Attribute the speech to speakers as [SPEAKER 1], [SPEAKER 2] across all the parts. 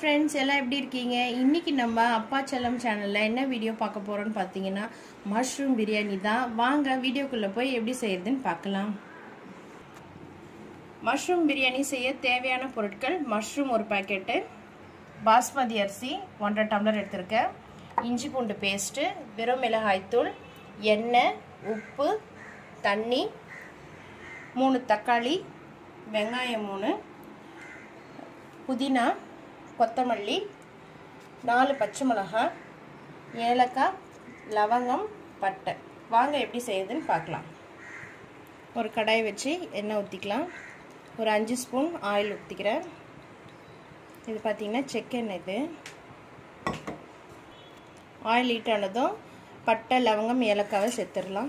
[SPEAKER 1] friends எல்லாம் எப்படி இருக்கீங்க இன்னைக்கு நம்ம அப்பா செல்லம் சேனலில் என்ன வீடியோ பார்க்க போகிறோம்னு பார்த்தீங்கன்னா மஷ்ரூம் பிரியாணி தான் வாங்க வீடியோக்குள்ளே போய் எப்படி செய்யறதுன்னு பார்க்கலாம் மஷ்ரூம் பிரியாணி செய்ய தேவையான பொருட்கள் மஷ்ரூம் ஒரு பாக்கெட்டு பாஸ்மதி அரிசி ஒன்றரை டம்ளர் எடுத்திருக்கேன் இஞ்சி பூண்டு பேஸ்ட்டு வெறும் மிளகாய்த்தூள் எண்ணெய் உப்பு தண்ணி மூணு தக்காளி வெங்காயம் மூணு புதினா கொத்தமல்லி நாலு பச்சை மிளகாய் ஏலக்காய் லவங்கம் பட்டை வாங்க எப்படி செய்யுதுன்னு பார்க்கலாம் ஒரு கடாய் வச்சு எண்ணெய் ஊற்றிக்கலாம் ஒரு அஞ்சு ஸ்பூன் ஆயில் ஊற்றிக்கிறேன் இது பார்த்திங்கன்னா செக்கெண்ணெய் இது ஆயில் ஹீட் ஆனதும் பட்டை லவங்கம் ஏலக்காவை சேர்த்துடலாம்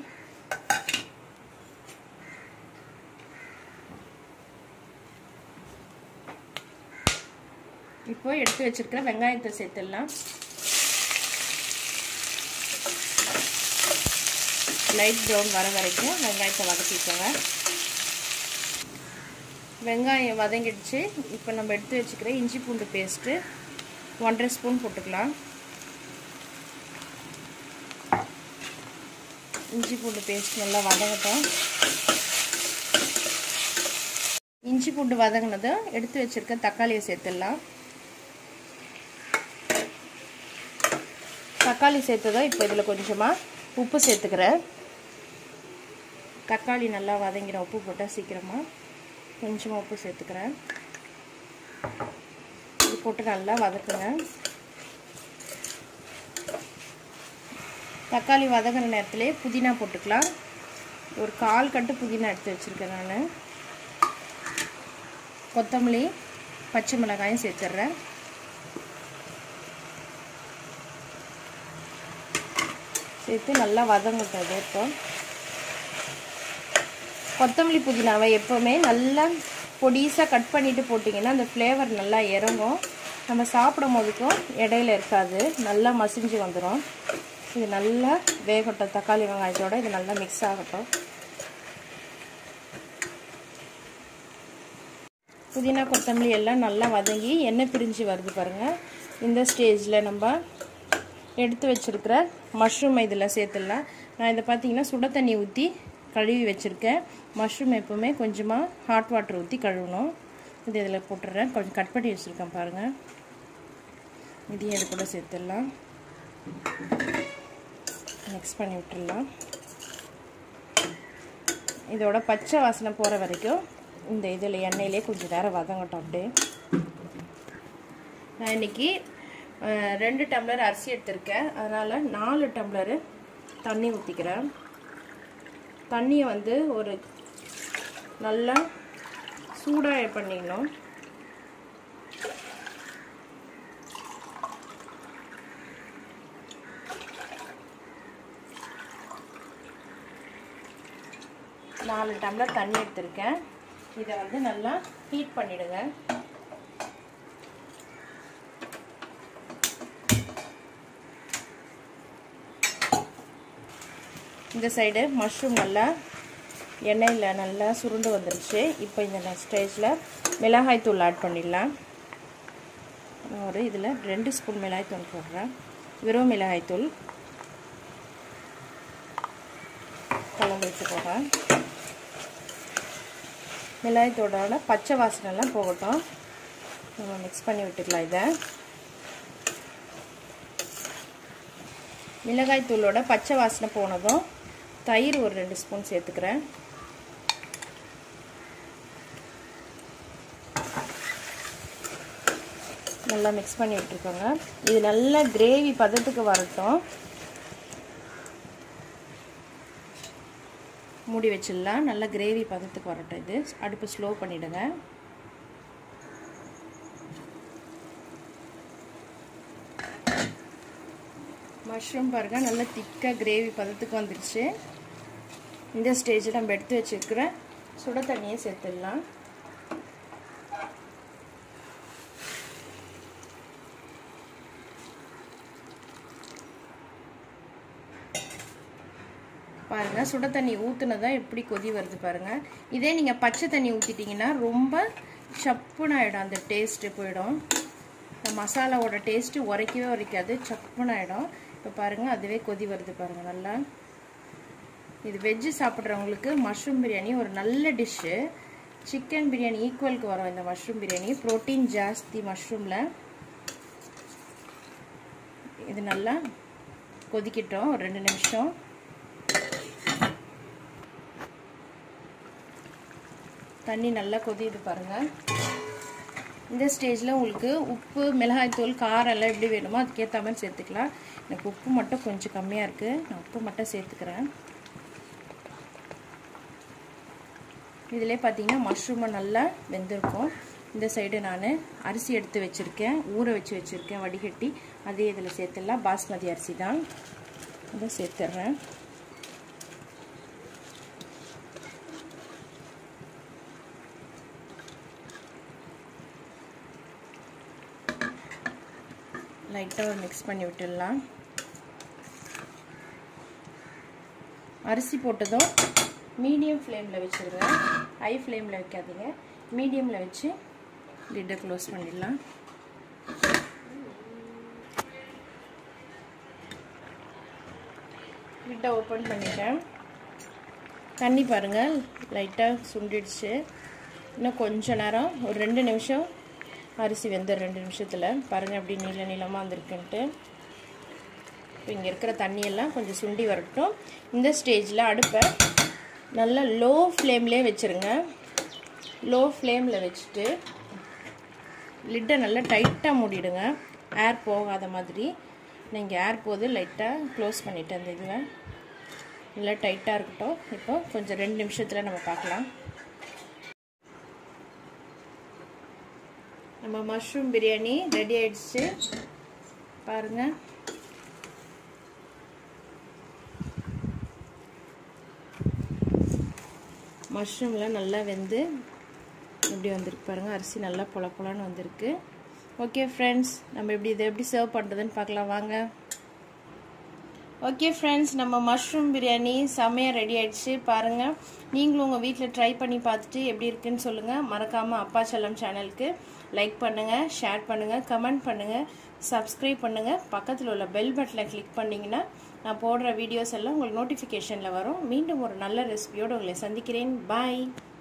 [SPEAKER 1] இப்போ எடுத்து வச்சிருக்கிற வெங்காயத்தை சேர்த்துடலாம் லைட் ப்ரௌன் வர வரைக்கும் வெங்காயத்தை வதக்கிக்கோங்க வெங்காயம் வதங்கிடுச்சு இப்போ நம்ம எடுத்து வச்சுக்கிற இஞ்சி பூண்டு பேஸ்ட்டு ஒன்றரை ஸ்பூன் போட்டுக்கலாம் இஞ்சி பூண்டு பேஸ்ட் நல்லா வதங்கட்டும் இஞ்சி பூண்டு வதங்கினதும் எடுத்து வச்சுருக்க தக்காளியை சேர்த்துடலாம் தக்காளி சேர்த்ததும் இப்போ இதில் கொஞ்சமாக உப்பு சேர்த்துக்கிறேன் தக்காளி நல்லா வதங்கிற உப்பு போட்டால் சீக்கிரமாக கொஞ்சமாக உப்பு சேர்த்துக்கிறேன் இது போட்டு நல்லா வதக்குங்க தக்காளி வதங்கின நேரத்துலேயே புதினா போட்டுக்கலாம் ஒரு கால் கட்டு புதினா எடுத்து வச்சுருக்கேன் நான் கொத்தமல்லி பச்சை மிளகாயும் சேர்த்துட்றேன் சேர்த்து நல்லா வதங்கட்டும் இப்போ கொத்தமல்லி புதினாவை எப்போவுமே நல்லா பொடிசாக கட் பண்ணிவிட்டு போட்டிங்கன்னா அந்த ஃப்ளேவர் நல்லா இறங்கும் நம்ம சாப்பிடும் போதுக்கும் இடையில இருக்காது நல்லா மசிஞ்சு வந்துடும் இது நல்லா வேகட்டும் தக்காளி வெங்காயத்தோடு இது நல்லா மிக்ஸ் ஆகட்டும் புதினா கொத்தமல்லி எல்லாம் நல்லா வதங்கி எண்ணெய் பிரிஞ்சு வருது பாருங்கள் இந்த ஸ்டேஜில் நம்ம எடுத்து வச்சுருக்கிற மஷ்ரூம் இதில் சேர்த்துடலாம் நான் இதை பார்த்தீங்கன்னா சுட தண்ணி ஊற்றி கழுவி வச்சுருக்கேன் மஷ்ரூம் எப்போவுமே கொஞ்சமாக ஹாட் வாட்டர் ஊற்றி கழுவணும் இது இதில் போட்டுடுறேன் கொஞ்சம் கட் பண்ணி வச்சுருக்கேன் பாருங்கள் இதையும் இது கூட சேர்த்துடலாம் மிக்ஸ் பண்ணி விட்டுடலாம் இதோட பச்சை வாசனை போகிற வரைக்கும் இந்த இதில் எண்ணெயிலே கொஞ்சம் நேரம் வதங்கட்டும் அப்படியே நான் இன்றைக்கி ரெண்டு டம்ளர் அரிசி எடுத்திருக்கேன் அதனால் நாலு டம்ளரு தண்ணி ஊற்றிக்கிறேன் தண்ணியை வந்து ஒரு நல்லா சூடாக பண்ணிடணும் நாலு டம்ளர் தண்ணி எடுத்திருக்கேன் இதை வந்து நல்லா ஹீட் பண்ணிவிடுங்க இந்த சைடு மஷ்ரூம் நல்லா எண்ணெயில் நல்லா சுருண்டு வந்துருச்சு இப்போ இந்த ஸ்டேஜில் மிளகாய் தூள் ஆட் பண்ணிடலாம் ஒரு இதில் ரெண்டு ஸ்பூன் மிளகாய் தூள் போடுறேன் வெறும் மிளகாய் தூள் கலந்து வச்சுக்கோங்க மிளகாய்த்தோட பச்சை வாசனைலாம் போகட்டும் நம்ம மிக்ஸ் பண்ணி விட்டுக்கலாம் இதை மிளகாய் தூளோட பச்சை வாசனை போனதும் தயிர் ஒரு ரெண்டு ஸ்பூன் சேர்த்துக்கிறேன் நல்லா மிக்ஸ் பண்ணி விட்டுருக்கோங்க இது நல்லா கிரேவி பதத்துக்கு வரட்டும் மூடி வச்சிடலாம் நல்லா கிரேவி பதத்துக்கு வரட்டும் இது அடுப்பு ஸ்லோ பண்ணிவிடுங்க மஷ்ரூம் பாருங்கள் நல்லா திக்காக கிரேவி பதத்துக்கு வந்துடுச்சு இந்த ஸ்டேஜில் நம்ம எடுத்து வச்சுருக்கிற சுட தண்ணியை சேர்த்துடலாம் பாருங்கள் சுட தண்ணி ஊற்றுனதான் எப்படி கொதி வருது பாருங்கள் இதே நீங்கள் பச்சை தண்ணி ஊற்றிட்டிங்கன்னா ரொம்ப சப்புன்னு ஆகிடும் அந்த டேஸ்ட்டு போயிடும் இந்த மசாலாவோட டேஸ்ட்டு உரைக்கவே உரைக்காது சப்புன்னு ஆகிடும் இப்போ பாருங்கள் அதுவே கொதி வருது பாருங்கள் நல்லா இது வெஜ்ஜு சாப்பிட்றவங்களுக்கு மஷ்ரூம் பிரியாணி ஒரு நல்ல டிஷ்ஷு சிக்கன் பிரியாணி ஈக்குவலுக்கு வரும் இந்த மஷ்ரூம் பிரியாணி ப்ரோட்டீன் ஜாஸ்தி மஷ்ரூமில் இது நல்லா கொதிக்கிட்டோம் ஒரு ரெண்டு நிமிஷம் தண்ணி நல்லா கொதியுது பாருங்கள் இந்த ஸ்டேஜில் உங்களுக்கு உப்பு மிளகாய்த்தூள் காரம் எல்லாம் எப்படி வேணுமோ அதுக்கேற்ற மாதிரி சேர்த்துக்கலாம் எனக்கு உப்பு மட்டும் கொஞ்சம் கம்மியாக இருக்குது நான் உப்பு மட்டும் சேர்த்துக்கிறேன் இதிலே பார்த்தீங்கன்னா மஷ்ரூமை நல்லா வெந்திருக்கும் இந்த சைடு நான் அரிசி எடுத்து வச்சுருக்கேன் ஊற வச்சு வச்சுருக்கேன் வடிகட்டி அதே இதில் சேர்த்துடலாம் பாஸ்மதி அரிசி தான் அதை சேர்த்துட்றேன் லைட்டாக மிக்ஸ் பண்ணி விட்டுடலாம் அரிசி போட்டதும் மீடியம் ஃப்ளேமில் வச்சுருங்க ஹை ஃப்ளேமில் வைக்காதீங்க மீடியமில் வச்சு லிட்டை க்ளோஸ் பண்ணிடலாம் லிட்டை ஓப்பன் பண்ணிட்டேன் தண்ணி பாருங்கள் லைட்டாக சுண்டிடுச்சு இன்னும் கொஞ்ச நேரம் ஒரு ரெண்டு நிமிஷம் அரிசி வெந்த ரெண்டு நிமிஷத்தில் பாருங்கள் அப்படி நீள நீளமாக வந்திருக்குன்ட்டு இப்போ இங்கே இருக்கிற தண்ணியெல்லாம் கொஞ்சம் சுண்டி வரட்டும் இந்த ஸ்டேஜில் அடுப்பை நல்லா லோ ஃப்ளேம்லேயே வச்சுருங்க லோ ஃப்ளேமில் வச்சுட்டு லிட்டை நல்லா டைட்டாக மூடிடுங்க ஏர் போகாத மாதிரி நீங்கள் ஏர் போது லைட்டாக க்ளோஸ் பண்ணிவிட்டு அந்த இதுவை நல்லா டைட்டாக இருக்கட்டும் இப்போ கொஞ்சம் ரெண்டு நிமிஷத்தில் நம்ம பார்க்கலாம் நம்ம மஷ்ரூம் பிரியாணி ரெடி ஆயிடுச்சு பாருங்கள் மஷ்ரூம்லாம் நல்லா வெந்து எப்படி வந்திருக்கு பாருங்கள் அரிசி நல்லா பொல பொலன்னு வந்திருக்கு ஓகே ஃப்ரெண்ட்ஸ் நம்ம எப்படி இதை எப்படி சர்வ் பண்ணுறதுன்னு பார்க்கலாம் வாங்க ஓகே ஃப்ரெண்ட்ஸ் நம்ம மஷ்ரூம் பிரியாணி செம்மையாக ரெடி ஆயிடுச்சு பாருங்கள் நீங்களும் உங்கள் வீட்டில் ட்ரை பண்ணி பார்த்துட்டு எப்படி இருக்குன்னு சொல்லுங்கள் மறக்காமல் அப்பா செல்லம் சேனலுக்கு லைக் பண்ணுங்கள் ஷேர் பண்ணுங்கள் கமெண்ட் பண்ணுங்கள் சப்ஸ்கிரைப் பண்ணுங்கள் பக்கத்தில் உள்ள பெல் பட்டனை கிளிக் பண்ணிங்கன்னா நான் போடுற வீடியோஸ் எல்லாம் உங்களுக்கு நோட்டிஃபிகேஷனில் வரும் மீண்டும் ஒரு நல்ல ரெசிபியோடு உங்களை சந்திக்கிறேன் பாய்